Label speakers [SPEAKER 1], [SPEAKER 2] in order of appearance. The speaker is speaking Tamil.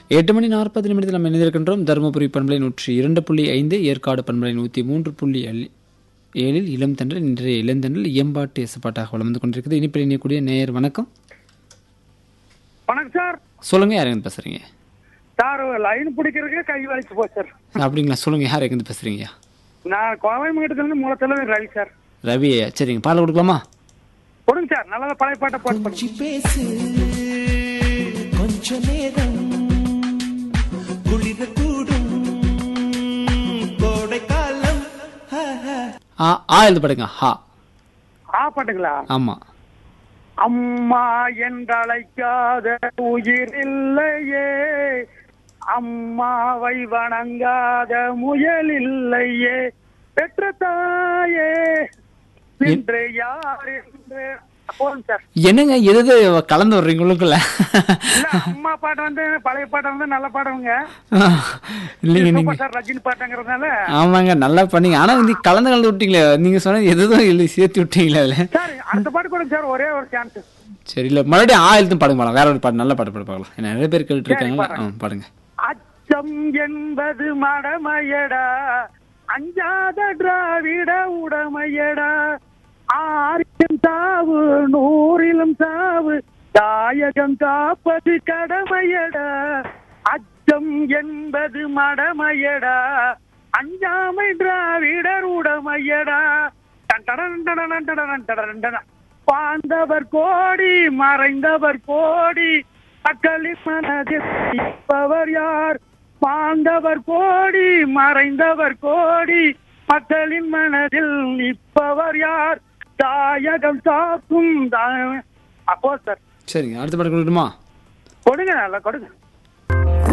[SPEAKER 1] எட்டு மணி நாற்பது நிமிடத்தில் நம்ம இணைந்திருக்கின்றோம் தருமபுரி பண்பலை நூற்றி இரண்டு புள்ளி ஐந்து ஏற்காடு பண்பலை நூற்றி மூன்று புள்ளி ஏழு- ஏழில் இளம் தண்டல் இன்றைய இளந்தண்டல் எம்பாட்டு எசப்பாட்டாக வளர்ந்து கொண்டிருக்கிறது இனிப்பில் இணையக்கூடிய நேயர் வணக்கம்
[SPEAKER 2] வணக்கம் சார்
[SPEAKER 1] சொல்லுங்க யார் எங்க பேசுறீங்க
[SPEAKER 2] சார் லைன் பிடிக்கிறதுக்கு கை வலிச்சு போச்சு சார்
[SPEAKER 1] அப்படிங்களா சொல்லுங்க யார் எங்க பேசுறீங்க
[SPEAKER 2] நான் கோவை மாவட்டத்துல மூலத்துல ரவி சார்
[SPEAKER 1] ரவி ஐயா சரிங்க பால் கொடுக்கலாமா
[SPEAKER 2] கொடுங்க சார் நல்லதா பழைய பாட்டை போட்டு பண்ணுங்க.
[SPEAKER 3] கொஞ்சி பேசு கொஞ்ச நேரம் குளிர கூடும் கோடை காலம்
[SPEAKER 1] ஆ ஆ எழுது படுங்க ஹா
[SPEAKER 2] ஆ பாட்டுங்களா
[SPEAKER 1] ஆமா
[SPEAKER 2] அம்மா என்றழைக்காத உயிர் இல்லையே அம்மாவை வணங்காத முயல் இல்லையே பெற்ற தாயே இன்று யார் என்று போதும் சார்
[SPEAKER 1] என்னங்க எது எது கலந்து வர்றீங்க உள்ளுக்குள்ள
[SPEAKER 2] இல்ல அம்மா பாட்டு வந்து பழைய பாட்டு வந்து நல்ல பாடுங்க
[SPEAKER 1] இல்லைங்க நீங்க
[SPEAKER 2] சூப்பர் சார் ரஜினி பாட்டுங்கிறதுனால
[SPEAKER 1] ஆமாங்க நல்லா பண்ணீங்க ஆனா வந்து கலந்து கலந்து விட்டீங்களே நீங்க சொன்னது எதுவும் இல்லை சேர்த்து விட்டீங்களே அதுல
[SPEAKER 2] சார் அந்த பாட்டு கொடுங்க சார் ஒரே ஒரு சான்ஸ்
[SPEAKER 1] சரி இல்ல மறுபடியும் ஆ எழுத்தும் பாடுங்க பாடலாம் வேற ஒரு பாட்டு நல்ல பாட்டு பாடு பார்க்கலாம் ஏன்னா நிறைய பேர் கேட்டு இருக்காங்களா ஆ பாடுங்க
[SPEAKER 2] அச்சம் என்பது மடமையடா அஞ்சாத திராவிட உடமையடா ஆரியம் சாவு நூறிலும் சாவு தாயகம் காப்பது கடமையடா அச்சம் என்பது மடமையடா அஞ்சாமை திராவிடர் உடமையடா டன் டடன் டடன் டடன் டடன் டடன். பாந்தவர் கோடி மறைந்தவர் கோடி மக்களின் மனதில் நிற்பவர் யார் பாந்தவர் கோடி மறைந்தவர் கோடி மக்களின் மனதில் நிற்பவர் யார் தாயகம் காக்கும் தா- அப்போ சார்
[SPEAKER 1] சரிங்க அடுத்த பாட்டு கொடுக்கணுமா
[SPEAKER 2] கொடுங்க நல்லா கொடுங்க